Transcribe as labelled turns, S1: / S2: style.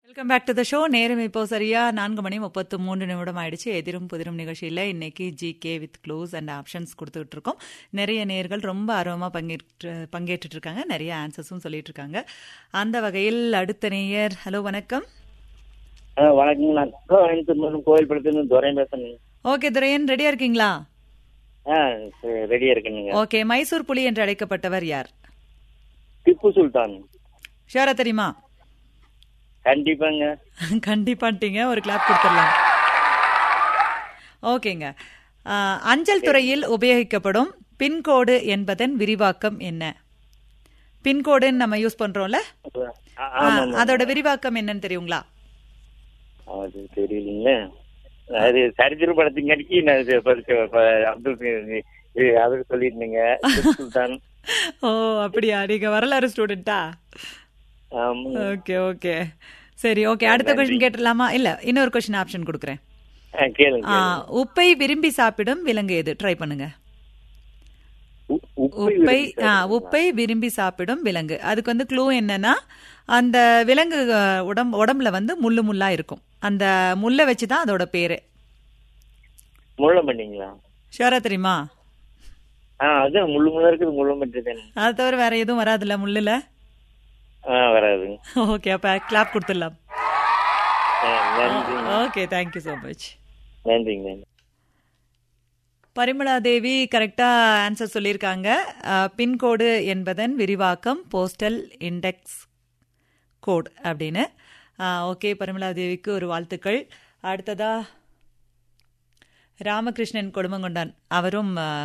S1: Welcome back to the show நேரம் இப்போ சரியா நான்கு மணி முப்பத்து மூன்று நிமிடம் ஆயிடுச்சு எதிரும் புதிரும் நிகழ்ச்சியில் இன்னைக்கு G K with clues and options கொடுத்துட்டு இருக்கோம் நிறைய நேர்கள் ரொம்ப ஆர்வமாக பங்கேற்று பங்கேற்றுட்டு இருக்காங்க நிறைய ஆன்சர்ஸும் சொல்லிட்டு இருக்காங்க அந்த வகையில் அடுத்த நேயர் ஹலோ வணக்கம்
S2: ஆ, வணக்கம் நான் கோயம்புத்தூர் கோயில் படத்துல துரையன் பேசுறேன்
S1: ஓகே துரையன் ரெடியா இருக்கீங்களா
S2: ஆ ரெடியா இருக்கேனுங்க
S1: ஓகே மைசூர் புலி என்று அழைக்கப்பட்டவர் யார்
S2: திப்பு சுல்தான்
S1: ஷியோரா தெரியுமா
S2: கண்டிப்பாங்க
S1: கண்டிப்பான்ட்டீங்க ஒரு கிளாப் கொடுத்துடலாம் ஓகேங்க ஆ, அஞ்சல் துறையில் உபயோகிக்கப்படும் பின்கோடு என்பதன் விரிவாக்கம் என்ன பின்கோடுன்னு நம்ம யூஸ் பண்றோம்ல
S2: ஆ,
S1: ஆ,
S2: ஆமா ஆமா.
S1: அதோட விரிவாக்கம் என்னன்னு தெரியுங்களா
S2: அது தெரியலீங்களே அது சரித்திர படத்துங்காட்டிக்கு நான் இது படிச்ச ப- அப்துல் கலாம் இது அதுக்கு சொல்லியிருந்தீங்க திப்பு சுல்தான்
S1: ஓ அப்படியா நீங்க வரலாறு ஸ்டூடெண்டா
S2: ஆமாங்க.
S1: ஓகே ஓகே சரி ஓகே அடுத்த கொஸ்டின் கேட்டுடலாமா இல்ல இன்னொரு கொஸ்டின் ஆப்ஷன் கொடுக்குறேன்
S2: ஆ, கேளுங்க
S1: ஆ,
S2: கேளுங்க.
S1: உப்பை விரும்பி சாப்பிடும் விலங்கு எது ட்ரை பண்ணுங்க
S2: உ- உப்பை
S1: உப்பை
S2: விரும்பி
S1: ஆ,
S2: சாப்பிடுவீங்களா?
S1: உப்பை விரும்பி சாப்பிடும் விலங்கு அதுக்கு வந்து க்ளூ என்னன்னா அந்த விலங்கு அஹ், உடம்பு உடம்புல வந்து முள்ளு முள்ளா இருக்கும் அந்த முள்ளை வச்சு தான் அதோட பேரு
S2: முள்ளம் பண்ணீங்களா
S1: ஷுவரா தெரியுமா
S2: ஆ அதான் முள்ளு முள்ள இருக்குது முள்ளம் பண்ணிட்டு
S1: அதை தவிர வேற எதுவும் வராதுல்ல முள்ளுல
S2: ஆ வராது
S1: ஓகே அப்ப கிளாப் கொடுத்துடலாம்
S2: ஆ, நன்றிங்க
S1: ஓகே தேங்க்யூ ஸோ மச்
S2: நன்றிங்க நன்றி
S1: பரிமளா தேவி கரெக்டா ஆன்சர் சொல்லியிருக்காங்க அஹ், பின்கோடு என்பதன் விரிவாக்கம் போஸ்டல் இண்டெக்ஸ் கோட் அப்படின்னு ஓகே பரிமளா தேவிக்கு ஒரு வாழ்த்துக்கள் அடுத்ததா ராமகிருஷ்ணன் கொடுமங்கொண்டான் அவரும் அஹ்,